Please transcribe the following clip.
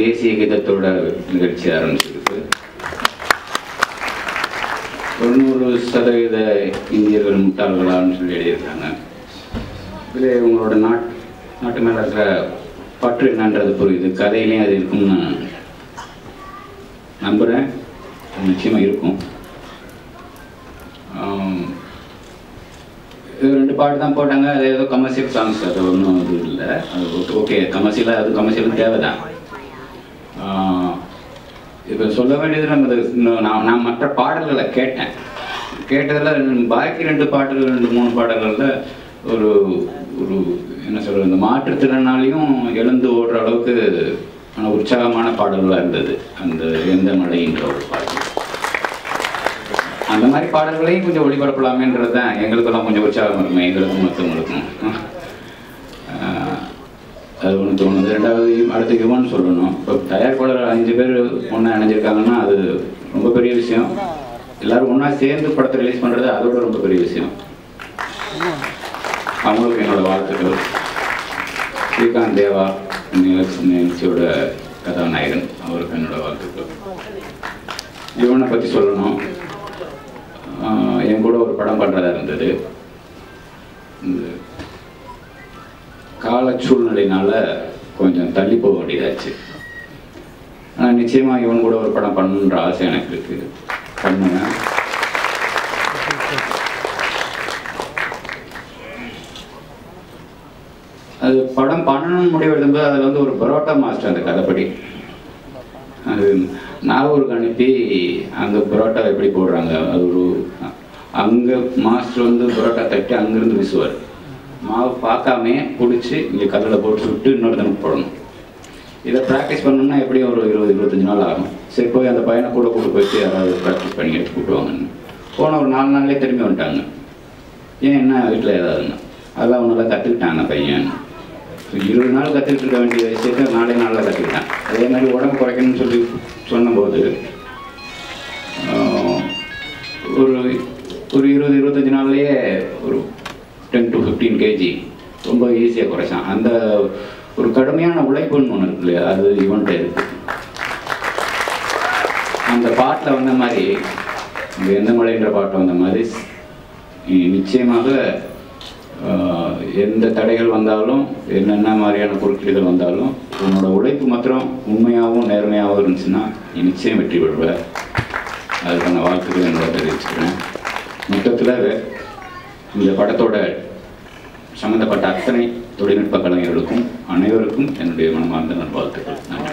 தேசிய கீதத்தோட நிகழ்ச்சி ஆரம்பிச்சிருக்கு தொண்ணூறு சதவீத இந்தியர்கள் முட்டாள்களான்னு சொல்லி எழுதியிருக்காங்க இதில் உங்களோட நாட் நாட்டு மேலே இருக்கிற பற்று என்னன்றது புரியுது கதையிலையும் அது இருக்கும்னு நான் நம்புகிறேன் நிச்சயமாக இருக்கும் ஆம், இது ரெண்டு பாட்டு தான் போட்டாங்க அது ஏதோ கமர்ஷியல் சாங்ஸ் அது ஒன்றும் இது இல்லை அது ஓகே கமர்ஷியலாக அது கமர்ஷியலும் தேவை தான் இப்போ சொல்ல வேண்டியது நம்ம இது இன்னும் நான் நான் மற்ற பாடல்களை கேட்டேன் கேட்டதில் பாக்கி ரெண்டு பாடல்கள் ரெண்டு மூணு பாடல்களில் ஒரு ஒரு என்ன சொல்கிறது இந்த மாற்றுத்திறனாலையும் எழுந்து ஓடுற அளவுக்கு ஆன உற்சாகமான பாடல்களாக இருந்தது அந்த எந்த மழைன்ற ஒரு பாடல் அந்த மாதிரி பாடல்களையும் கொஞ்சம் ஒளிபரப்பலாமேன்றது தான் எங்களுக்கெல்லாம் கொஞ்சம் உற்சாகம் இருக்குமே எங்களுக்கும் மற்றவங்களுக்கும் ஆஹ் அது ஒன்று தோணுது ரெண்டாவது அடுத்து யுவன் சொல்லணும் இப்போ தயாரிப்பாளர் அஞ்சு பேர் ஒன்றா இணைஞ்சிருக்காங்கன்னா அது ரொம்ப பெரிய விஷயம் எல்லாரும் ஒன்றா சேர்ந்து படத்தை ரிலீஸ் பண்ணுறது அதோட ரொம்ப பெரிய விஷயம் அவங்களுக்கு என்னோட வாழ்த்துக்கள் ஸ்ரீகாந்த் தேவா நிகழ்ச்சி நிகழ்ச்சியோட கதாநாயகன் அவருக்கு என்னோட வாழ்த்துக்கள் யுவனை பற்றி சொல்லணும் ஆஹ் என் கூட ஒரு படம் பண்ணுறதா இருந்தது இந்த கால சூழ்நிலையினால கொஞ்சம் தள்ளி போக வேண்டியதாச்சு ஆனால் நிச்சயமாக இவன் கூட ஒரு படம் பண்ணணுன்ற ஆசை எனக்கு இருக்கு பண்ணுவேன் அது படம் பண்ணணும்னு முடிவு எடுக்கும்போது அதில் வந்து ஒரு பரோட்டா மாஸ்டர் அந்த கதைப்படி அது நாகூருக்கு அனுப்பி அந்த பரோட்டா எப்படி போடுறாங்க அது ஒரு அங்கே மாஸ்டர் வந்து பரோட்டா தட்டி அங்கேருந்து வீசுவார் மாவு பார்க்காமே பிடிச்சி இங்கே கல்லில் போட்டு சுட்டு இன்னொருத்தனுக்கு போடணும் இதை ப்ராக்டிஸ் பண்ணணும்னா எப்படியும் ஒரு இருபது இருபத்தஞ்சு நாள் ஆகும் சரி போய் அந்த பையனை கூட கூட்டு போயிட்டு யாராவது ப்ராக்டிஸ் பண்ணி எடுத்து கூட்டுவாங்கன்னு போன ஒரு நாலு நாள்லேயே திரும்பி வந்துட்டாங்க ஏன் என்ன வீட்டில் ஏதாவதுன்னு அதெல்லாம் ஒன்றும் கற்றுக்கிட்டான் அந்த பையன் இருபது நாள் கற்றுக்கிட்டு இருக்க வேண்டிய விஷயத்த நாலே நாளில் கற்றுக்கிட்டான் அதே மாதிரி உடம்பு குறைக்கணும்னு சொல்லி சொன்னபோது ஆஹ், ஒரு ஒரு இருபது இருபத்தஞ்சு நாள்லயே ஒரு டென் டு ஃபிஃப்டீன் கேஜி ரொம்ப ஈஸியாக குறைச்சான் அந்த ஒரு கடுமையான உழைப்புன்னு ஒன்று இருக்கு இல்லையா அது இவன்கிட்ட இருக்கு அந்த பாட்டில் வந்த மாதிரி இந்த எந்த மலைன்ற பாட்டு வந்த மாதிரி நி- நிச்சயமாக ஆஹ், எந்த தடைகள் வந்தாலும் என்னென்ன மாதிரியான குறுக்கீடுகள் வந்தாலும் உன்னோட உழைப்பு மாத்திரம் உண்மையாகவும் நேர்மையாகவும் இருந்துச்சுன்னா நீ நிச்சயம் வெற்றி பெறுவ அதுக்கான வாழ்த்துக்கள் என்னோட தெரிவிச்சுக்கிறேன் மொத்தத்தில் இந்த படத்தோட சம்மந்தப்பட்ட அத்தனை தொழில்நுட்ப கலைஞர்களுக்கும் அனைவருக்கும் என்னுடைய மனமார்ந்த நல்வாழ்த்துக்கள் நன்றி